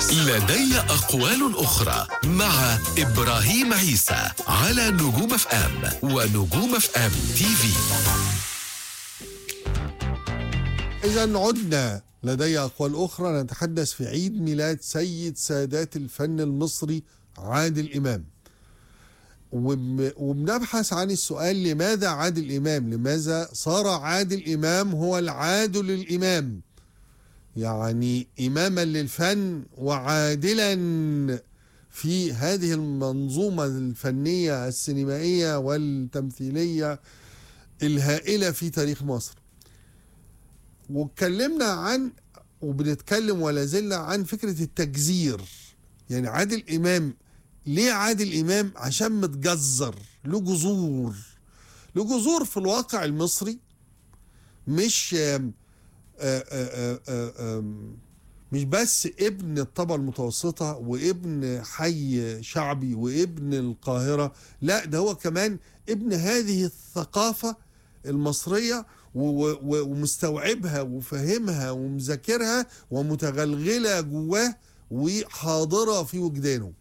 لدي أقوال أخرى مع إبراهيم عيسى على نجوم اف ام ونجوم اف ام تي في إذا عدنا لدي أقوال أخرى نتحدث في عيد ميلاد سيد سادات الفن المصري عادل إمام وب- وبنبحث عن السؤال لماذا عادل إمام لماذا صار عادل إمام هو العادل الإمام يعني إماما للفن وعادلا في هذه المنظومة الفنية السينمائية والتمثيلية الهائلة في تاريخ مصر واتكلمنا عن وبنتكلم ولا زلنا عن فكرة التجزير يعني عادل إمام ليه عادل إمام عشان متجزر له جذور له جذور في الواقع المصري مش آم، آه، آه، آه، آم، مش بس ابن الطبقة المتوسطة وابن حي شعبي وابن القاهرة لا ده هو كمان ابن هذه الثقافة المصرية و- و- ومستوعبها وفاهمها ومذاكرها ومتغلغلة جواه وحاضرة في وجدانه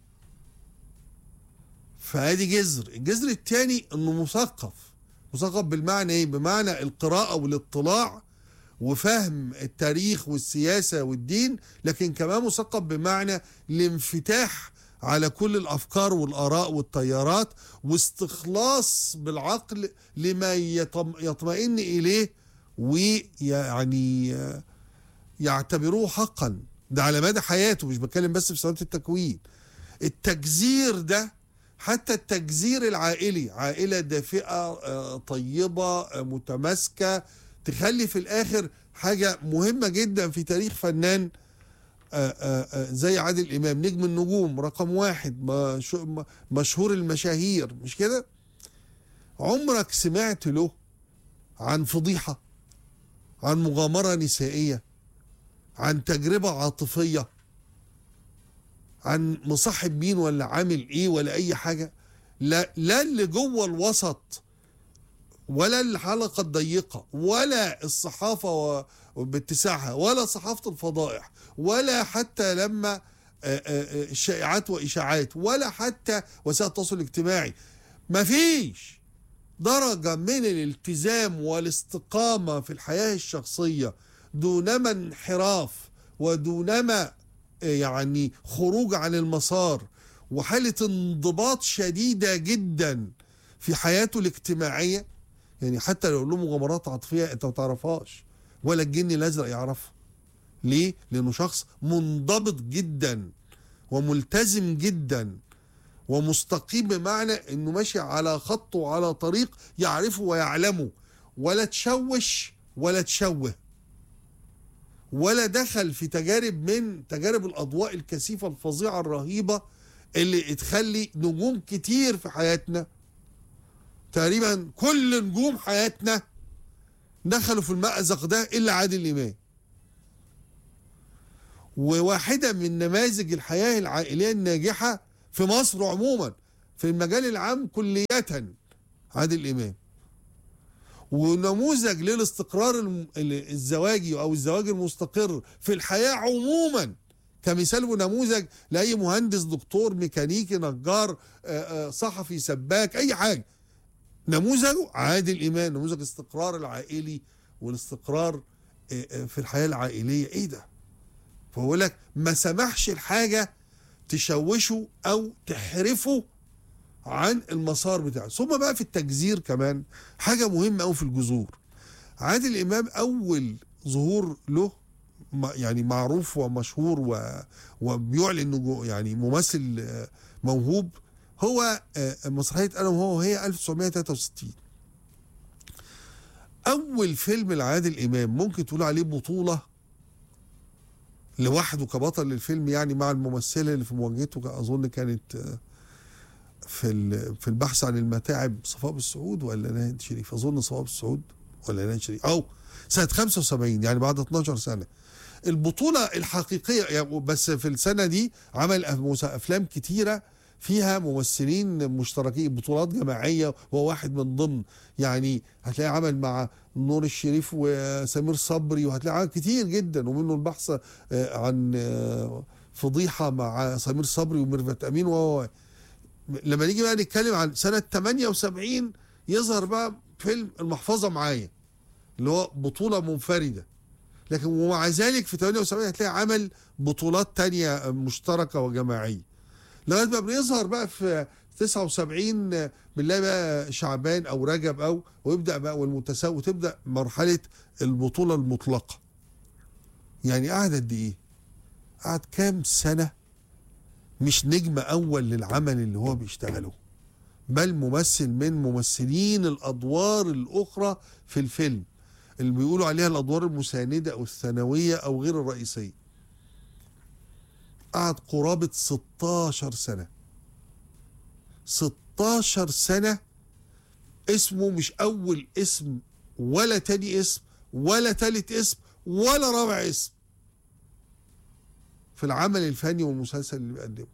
فادي جذر الجذر الثاني انه مثقف مثقف بالمعنى ايه بمعنى القراءة والاطلاع وفهم التاريخ والسياسة والدين لكن كمان مثقف بمعنى الانفتاح على كل الأفكار والآراء والتيارات واستخلاص بالعقل لما يطم يطمئن إليه ويعني يعتبروه حقا ده على مدى حياته مش بتكلم بس في سنوات التكوين التجزير ده حتى التجزير العائلي عائلة دافئة آه، طيبة آه، متماسكة تخلي في الآخر حاجة مهمة جدا في تاريخ فنان آه، آه، آه، زي عادل إمام نجم النجوم رقم واحد مش- م- مشهور المشاهير مش كده عمرك سمعت له عن فضيحة عن مغامرة نسائية عن تجربة عاطفية عن مصاحب مين ولا عامل ايه ولا اي حاجة لا لا اللي جوه الوسط ولا الحلقة الضيقة ولا الصحافة و- باتساعها ولا صحافة الفضائح ولا حتى لما آه، آه، آه، شائعات وإشاعات ولا حتى وسائل التواصل الاجتماعي مفيش درجة من الالتزام والاستقامة في الحياة الشخصية دونما انحراف ودونما آه، يعني خروج عن المسار وحالة انضباط شديدة جدا في حياته الاجتماعية يعني حتى لو له مغامرات عاطفية انت ما تعرفهاش ولا الجن الازرق يعرفها ليه؟ لانه شخص منضبط جدا وملتزم جدا ومستقيم بمعنى انه ماشي على خط وعلى طريق يعرفه ويعلمه ولا تشوش ولا تشوه ولا دخل في تجارب من تجارب الاضواء الكثيفه الفظيعه الرهيبه اللي تخلي نجوم كتير في حياتنا تقريبا كل نجوم حياتنا دخلوا في المأزق ده الا عادل امام وواحده من نماذج الحياه العائليه الناجحه في مصر عموما في المجال العام كلية عادل امام ونموذج للاستقرار الم- ال- الزواجي او الزواج المستقر في الحياه عموما كمثال ونموذج لاي مهندس دكتور ميكانيكي نجار آه، آه، صحفي سباك اي حاجه نموذجه عادل امام نموذج الاستقرار العائلي والاستقرار آه، آه، في الحياه العائليه ايه ده فبقول لك ما سمحش الحاجه تشوشه او تحرفه عن المسار بتاعه ثم بقى في التجزير كمان حاجه مهمه قوي في الجذور عادل امام اول ظهور له م- يعني معروف ومشهور و... وبيعلن انه جو- يعني ممثل آه، موهوب هو آه، مسرحيه انا وهو وهي 1963 اول فيلم لعادل امام ممكن تقول عليه بطوله لوحده كبطل للفيلم يعني مع الممثله اللي في مواجهته اظن كانت آه، في ال- في البحث عن المتاعب صفاء بالسعود ولا ناهد شريف اظن صفاء بالسعود ولا ناهد شريف او سنه 75 يعني بعد 12 سنه البطوله الحقيقيه يعني بس في السنه دي عمل أف- افلام كتيره فيها ممثلين مشتركين بطولات جماعيه وهو واحد من ضمن يعني هتلاقي عمل مع نور الشريف وسمير صبري وهتلاقي عمل كتير جدا ومنه البحث آه، عن آه، فضيحه مع سمير صبري وميرفت امين و لما نيجي بقى نتكلم عن سنه 78 يظهر بقى فيلم المحفظه معايا اللي هو بطوله منفرده لكن ومع ذلك في 78 هتلاقي عمل بطولات تانية مشتركه وجماعيه لغايه ما بيظهر بقى في 79 بنلاقي بقى شعبان او رجب او ويبدا بقى والمتساوي وتبدا مرحله البطوله المطلقه يعني قعد قد ايه؟ قعد كام سنه مش نجم اول للعمل اللي هو بيشتغله بل ممثل من ممثلين الادوار الاخرى في الفيلم اللي بيقولوا عليها الادوار المسانده او الثانويه او غير الرئيسيه قعد قرابه 16 سنه 16 سنه اسمه مش اول اسم ولا تاني اسم ولا تالت اسم ولا رابع اسم في العمل الفني والمسلسل اللي بيقدمه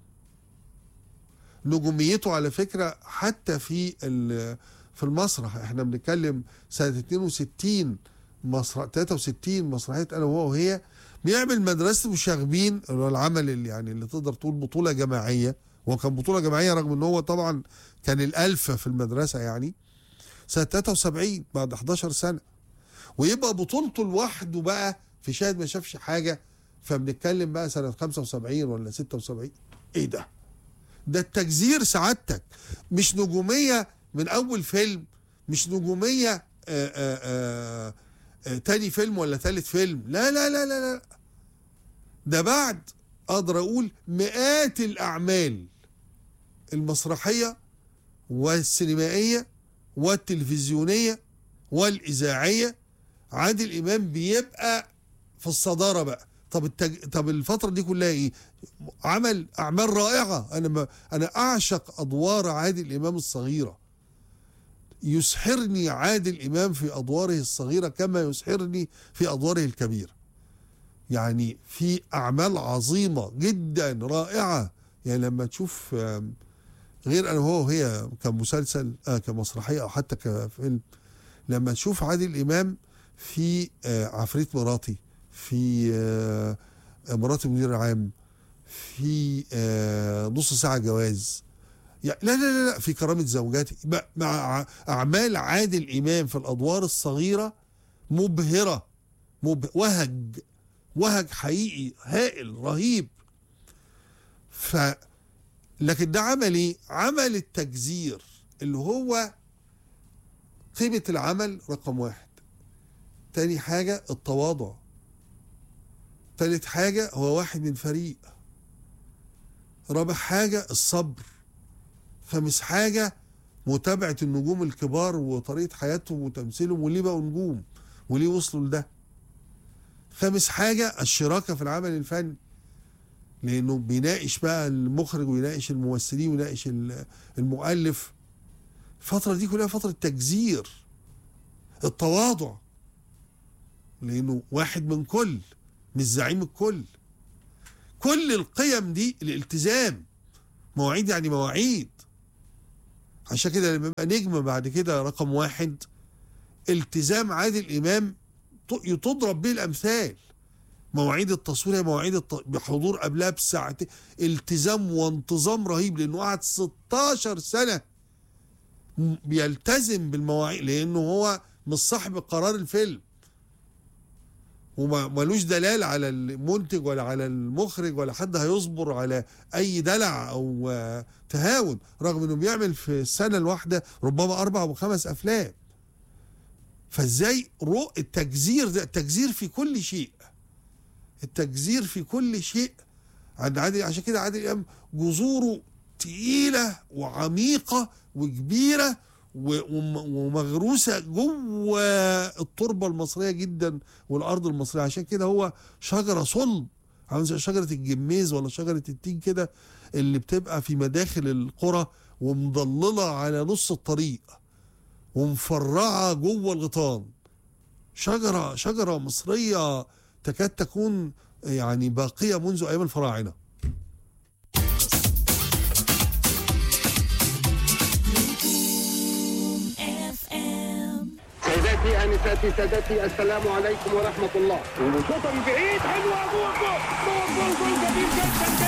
نجوميته على فكره حتى في في المسرح احنا بنتكلم سنه 62 مسرح 63 مسرحيه انا وهو وهي بيعمل مدرسه المشاغبين اللي هو العمل اللي يعني اللي تقدر تقول بطوله جماعيه هو كان بطوله جماعيه رغم ان هو طبعا كان الالفه في المدرسه يعني سنه 73 بعد 11 سنه ويبقى بطولته لوحده بقى في شاهد ما شافش حاجه فبنتكلم بقى سنه 75 ولا 76 ايه ده؟ ده التجزير سعادتك مش نجوميه من اول فيلم مش نجوميه آآ آآ آآ تاني فيلم ولا تالت فيلم لا لا لا لا لا ده بعد اقدر اقول مئات الاعمال المسرحيه والسينمائيه والتلفزيونيه والاذاعيه عادل امام بيبقى في الصداره بقى طب التج... طب الفتره دي كلها ايه عمل اعمال رائعه انا ما... انا اعشق ادوار عادل امام الصغيره يسحرني عادل امام في ادواره الصغيره كما يسحرني في ادواره الكبيره يعني في اعمال عظيمه جدا رائعه يعني لما تشوف غير انا وهو هي كمسلسل آه كمسرحيه او حتى كفيلم لما تشوف عادل امام في آه عفريت مراتي في آه مراتي المدير العام في نص ساعه جواز يعني لا لا لا في كرامه زوجاتي مع اعمال عادل امام في الادوار الصغيره مبهره مب... وهج وهج حقيقي هائل رهيب ف لكن ده عمل ايه؟ عمل التجزير اللي هو قيمة العمل رقم واحد تاني حاجة التواضع تالت حاجة هو واحد من فريق رابع حاجة الصبر خامس حاجة متابعة النجوم الكبار وطريقة حياتهم وتمثيلهم وليه بقوا نجوم وليه وصلوا لده خامس حاجة الشراكة في العمل الفني لأنه بيناقش بقى المخرج ويناقش الممثلين ويناقش المؤلف الفترة دي كلها فترة تجزير التواضع لأنه واحد من كل مش زعيم الكل كل القيم دي الالتزام مواعيد يعني مواعيد عشان كده لما يبقى نجم بعد كده رقم واحد التزام عادل امام تضرب به الامثال مواعيد التصوير مواعيد الت... بحضور قبلها بساعتين التزام وانتظام رهيب لانه قعد 16 سنه بيلتزم بالمواعيد لانه هو مش صاحب قرار الفيلم ومالوش دلال على المنتج ولا على المخرج ولا حد هيصبر على اي دلع او تهاون رغم انه بيعمل في السنه الواحده ربما اربع وخمس افلام فازاي رو التجزير ده التجزير في كل شيء التجزير في كل شيء عند عادل عشان كده عادل امام جذوره تقيله وعميقه وكبيره ومغروسه جوه التربه المصريه جدا والارض المصريه عشان كده هو شجره صلب عامل زي شجره الجميز ولا شجره التين كده اللي بتبقى في مداخل القرى ومضلله على نص الطريق ومفرعه جوه الغيطان شجره شجره مصريه تكاد تكون يعني باقيه منذ ايام الفراعنه سيداتي سيداتي انساتي سادتي السلام عليكم ورحمه الله وشوطه من بعيد حلوه جول جول جول جول جول جميل جدا